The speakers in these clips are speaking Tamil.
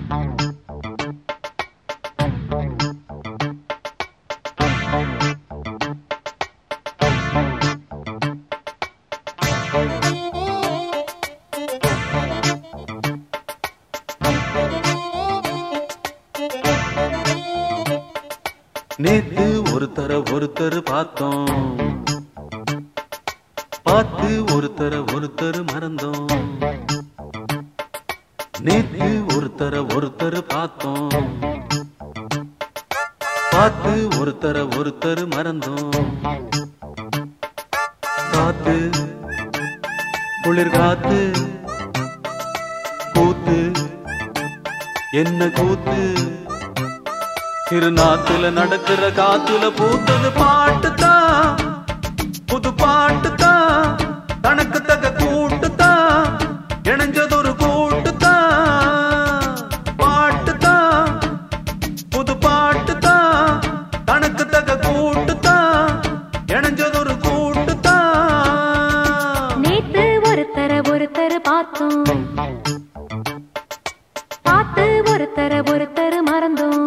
நேத்து ஒருத்தர ஒருத்தர் பார்த்தோம் பார்த்து ஒருத்தர ஒருத்தர் மறந்தோம் நேத்து ஒருத்தர ஒருத்தர் பார்த்தோம் பார்த்து ஒருத்தர ஒருத்தர் மறந்தோம் காத்து குளிர் காத்து கூத்து என்ன கூத்து திருநாத்துல நடக்கிற காத்துல பூத்தது பாட்டு தான் புது பாட்டு தான் தனக்கு தக்க கூட்டு தான் இணைஞ்சதொரு கூட்டு தான் பாட்டு தான் புது பாட்டு தான் தனக்கு தக்க கூட்டு தான் இணைஞ்சதொரு கூட்டு தான் நேத்து ஒருத்தர ஒருத்தர் பார்த்தோம் பார்த்து ஒருத்தர ஒருத்தர் மறந்தோம்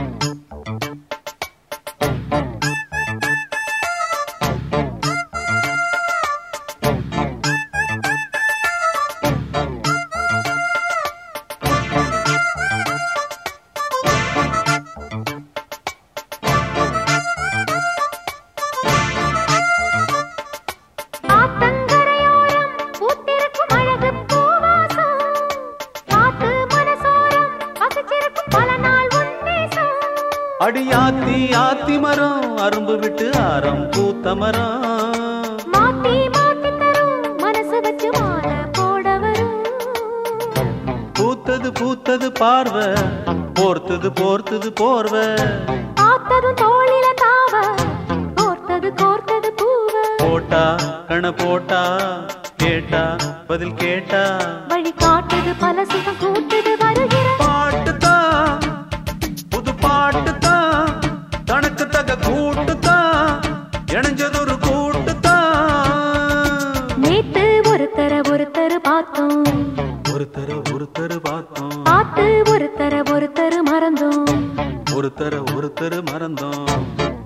ஆத்தங்கரையோரம் பூத்திருக்கும் அழகு பூவாசம். காத்து மனசோரம் வசிச்சிருக்கும் பல நாள் உன் நேசம். அடியாத்தி ஆத்தி மரம் அரும்பு விட்டு ஆரம் பூத்த மரம் மாத்தி மாத்தி தரும் மனசு வச்சு மாலை போட வரும். பூத்தது பூத்தது பார்வை போர்த்தது போர்த்தது போர்வை பார்த்ததும் தோளில தாவ, கோர்த்தது கோர்த்தது பூவ. போட்டா கண போட்டா கேட்டா பதில் கேட்டா வழி காட்டுது பல சுகம் கூட்டுது வருகிற பாட்டு தான் புது பாட்டு தான் தனக்கு தக கூட்டு தான் இணைஞ்சதொரு கூட்டு தான் நேத்து ஒருத்தர ஒருத்தர் பார்த்தோம் ஒருத்தர ஒருத்தர் பார்த்தோம் பார்த்து ஒருத்தர ஒருத்தர் மறந்தோம் ஒருத்தர ஒருத்தர் மறந்தோம்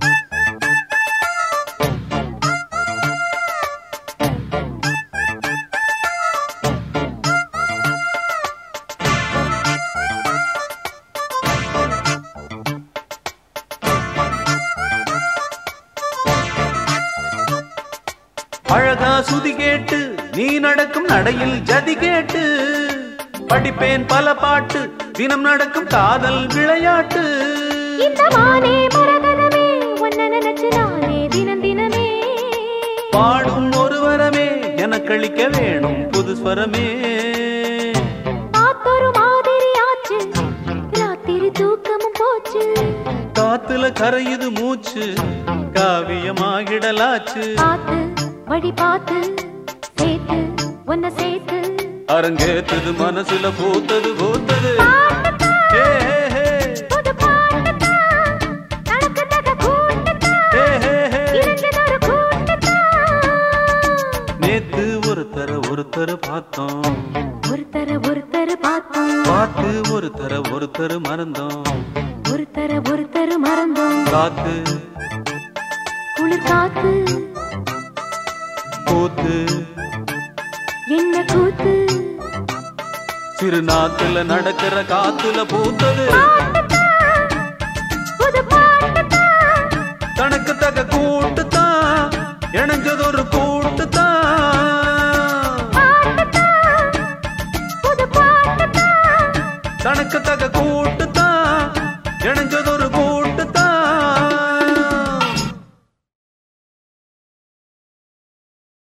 அழகா சுதி கேட்டு நீ நடக்கும் நடையில் ஜதி கேட்டு படிப்பேன் பல பாட்டு தினம் நடக்கும் காதல் விளையாட்டு இந்த மானே மரகதமே உன்னை நினைச்சு நானே தினம் தினமே பாடும் ஒரு வரமே எனக்களிக்க வேணும் புது ஸ்வரமே பார்த்தொரு மாதிரி ஆச்சு ராத்திரி தூக்கமும் போச்சு காத்துல கரையுது மூச்சு காவியமாகிடலாச்சு பார்த்து வழி பார்த்து சேர்த்து உன்னை சேர்த்து அரங்கேத்தது மனசுல பூத்தது பூத்தது ஏ, ஹே, ஹே. புது பாட்டுத்தான், தனக்கு தக கூட்டுத்தான், ஏ, ஹே, ஹே. இணைஞ்சதொரு கூட்டுத்தான். நேத்து ஒருத்தர ஒருத்தர் பார்த்தோம் ஒருத்தர ஒருத்தர் பார்த்தோம் பார்த்து ஒருத்தர ஒருத்தர் மறந்தோம் ஒருத்தர ஒருத்தர் மறந்தோம் காத்து குளிர் காத்து கூத்து என்ன கூத்து சிறு நாத்துல நடக்கிற காத்துல பூத்தது பாட்டுத்தான், புது பாட்டுத்தான், தனக்கு தக கூட்டு தான் இணைஞ்சதொரு கூட்டு தான் பாட்டுத்தான், புது பாட்டுத்தான். தனக்கு தக கூட்டு தான் இணைஞ்சதொரு கூட்டு தான்